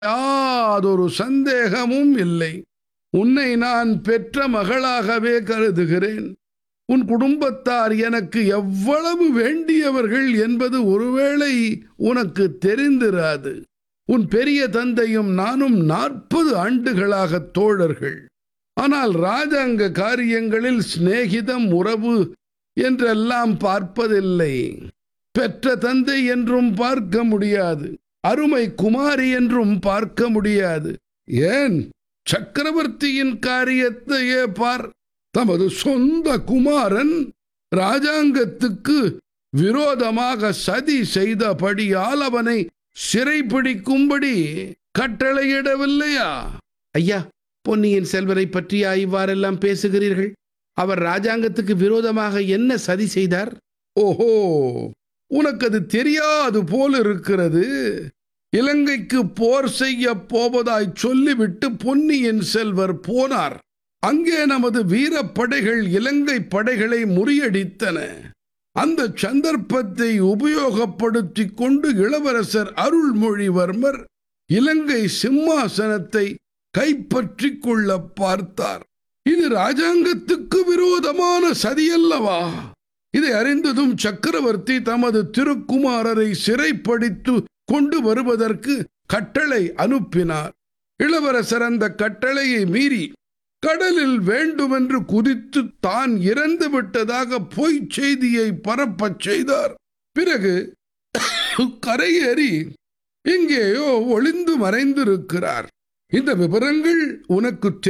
யாதொரு சந்தேகமும் இல்லை உன்னை நான் பெற்ற மகளாகவே கருதுகிறேன் உன் குடும்பத்தார் எனக்கு எவ்வளவு வேண்டியவர்கள் என்பது ஒருவேளை உனக்கு தெரிந்திராது உன் பெரிய தந்தையும் நானும் நாற்பது ஆண்டுகளாக தோழர்கள் ஆனால் ராஜாங்க காரியங்களில் சிநேகிதம் உறவு என்றெல்லாம் பார்ப்பதில்லை பெற்ற தந்தை என்றும் பார்க்க முடியாது அருமை குமாரி என்றும் பார்க்க முடியாது ஏன் சக்கரவர்த்தியின் காரியத்தையே பார் தமது சொந்த குமாரன் ராஜாங்கத்துக்கு விரோதமாக சதி செய்தபடியால் அவனை சிறைப்பிடிக்கும்படி கட்டளையிடவில்லையா ஐயா பொன்னியின் செல்வரை பற்றியா இவ்வாறெல்லாம் பேசுகிறீர்கள் அவர் ராஜாங்கத்துக்கு விரோதமாக என்ன சதி செய்தார் ஓஹோ உனக்கு அது தெரியாது போல் இருக்கிறது இலங்கைக்கு போர் செய்ய போவதாய் சொல்லிவிட்டு பொன்னியின் செல்வர் போனார் அங்கே நமது வீரப்படைகள் இலங்கை படைகளை முறியடித்தன அந்த சந்தர்ப்பத்தை உபயோகப்படுத்திக் கொண்டு இளவரசர் அருள்மொழிவர்மர் இலங்கை சிம்மாசனத்தை கைப்பற்றிக் கொள்ள பார்த்தார் இது ராஜாங்கத்துக்கு விரோதமான சதியல்லவா இதை அறிந்ததும் சக்கரவர்த்தி தமது திருக்குமாரரை சிறைப்படுத்து கொண்டு வருவதற்கு கட்டளை அனுப்பினார் இளவரசர் அந்த கட்டளையை மீறி கடலில் வேண்டுமென்று குதித்து தான் இறந்து விட்டதாக பொய்ச் செய்தியை பரப்பச் செய்தார் பிறகு கரையேறி எங்கேயோ ஒளிந்து மறைந்திருக்கிறார் இந்த விவரங்கள் உனக்கு